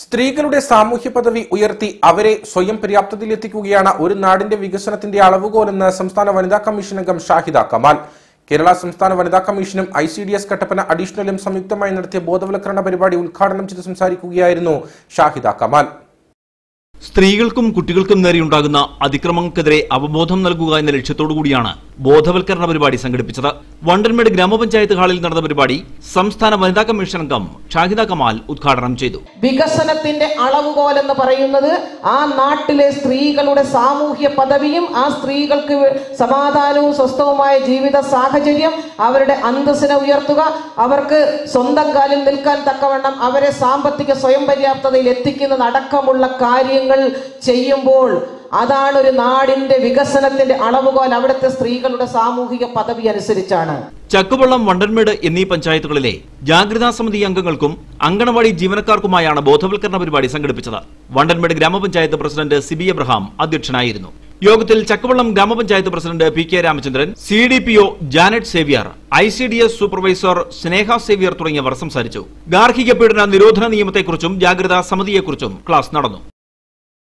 സ്ത്രീകളുടെ സാമൂഹ്യ പദവി ഉയർത്തി അവരെ സ്വയം പര്യാപ്തതയിലെത്തിക്കുകയാണ് ഒരു നാടിന്റെ വികസനത്തിന്റെ അളവുകോലെന്ന് സംസ്ഥാന വനിതാ കമ്മീഷൻ അംഗം ഷാഹിദ കമാൽ കേരള സംസ്ഥാന വനിതാ കമ്മീഷനും I C D S Kattappana അഡീഷണലും സംയുക്തമായി നടത്തിയ ബോധവൽക്കരണ പരിപാടി ഉദ്ഘാടനം ചെയ്ത് സംസാരിക്കുകയായിരുന്നു ഷാഹിദ കമാൽ സ്ത്രീകൾക്കും കുട്ടികൾക്കും നേരെയുണ്ടാകുന്ന അതിക്രമങ്ങൾക്കെതിരെ അവബോധം നൽകുക എന്ന ലക്ഷ്യത്തോടുകൂടിയാണ് ബോധവൽക്കരണ പരിപാടി സംഘടിപ്പിച്ചത് വണ്ടൻമേട് ഗ്രാമപഞ്ചായത്ത് ഹാളിൽ നടന്ന പരിപാടി സംസ്ഥാന വനിതാ കമ്മീഷൻ അംഗം ഷാഹിദ കമാൽ ഉദ്ഘാടനം ചെയ്തു വികസനത്തിന്റെ അളവുകോൽ എന്ന് പറയുന്നത് ആ നാട്ടിലെ സ്ത്രീകളുടെ സാമൂഹ്യ പദവിയും ആ സ്ത്രീകൾക്ക് സമാധാനവും സ്വസ്ഥവുമായ ജീവിത സാഹചര്യം അവരുടെ അന്തസ്സിനെ ഉയർത്തുക അവർക്ക് സ്വന്തം കാലിൽ നിൽക്കാൻ തക്കവണ്ണം അവരെ സാമ്പത്തിക സ്വയം പര്യാപ്തതയിൽ എത്തിക്കുന്നതടക്കമുള്ള കാര്യങ്ങൾ ചെയ്യുമ്പോൾ അതാണ് ഒരു നാടിന്റെ വികസനത്തിന്റെ അളവുകോൽ അവിടുത്തെ സ്ത്രീകളുടെ സാമൂഹിക പദവി അനുസരിച്ചാണ് ചക്കുവള്ളം വണ്ടൻമേട് എന്നീ പഞ്ചായത്തുകളിലെ ജാഗ്രതാ സമിതി അംഗങ്ങൾക്കും അങ്കണവാടി ജീവനക്കാർക്കുമായാണ് ബോധവൽക്കരണ പരിപാടി സംഘടിപ്പിച്ചത് വണ്ടൻമേട് ഗ്രാമപഞ്ചായത്ത് പ്രസിഡന്റ് സിബി എബ്രഹാം അധ്യക്ഷനായിരുന്നു യോഗത്തിൽ ചക്കുവള്ളം ഗ്രാമപഞ്ചായത്ത് president P K Ramachandran C D P O Janet Xavier I C D S supervisor Sneha Xavier തുടങ്ങിയവർ സംസാരിച്ചു ഗാർഹിക പീഡന നിരോധന നിയമത്തെക്കുറിച്ചും ജാഗ്രതാ സമിതിയെക്കുറിച്ചും ക്ലാസ് നടന്നു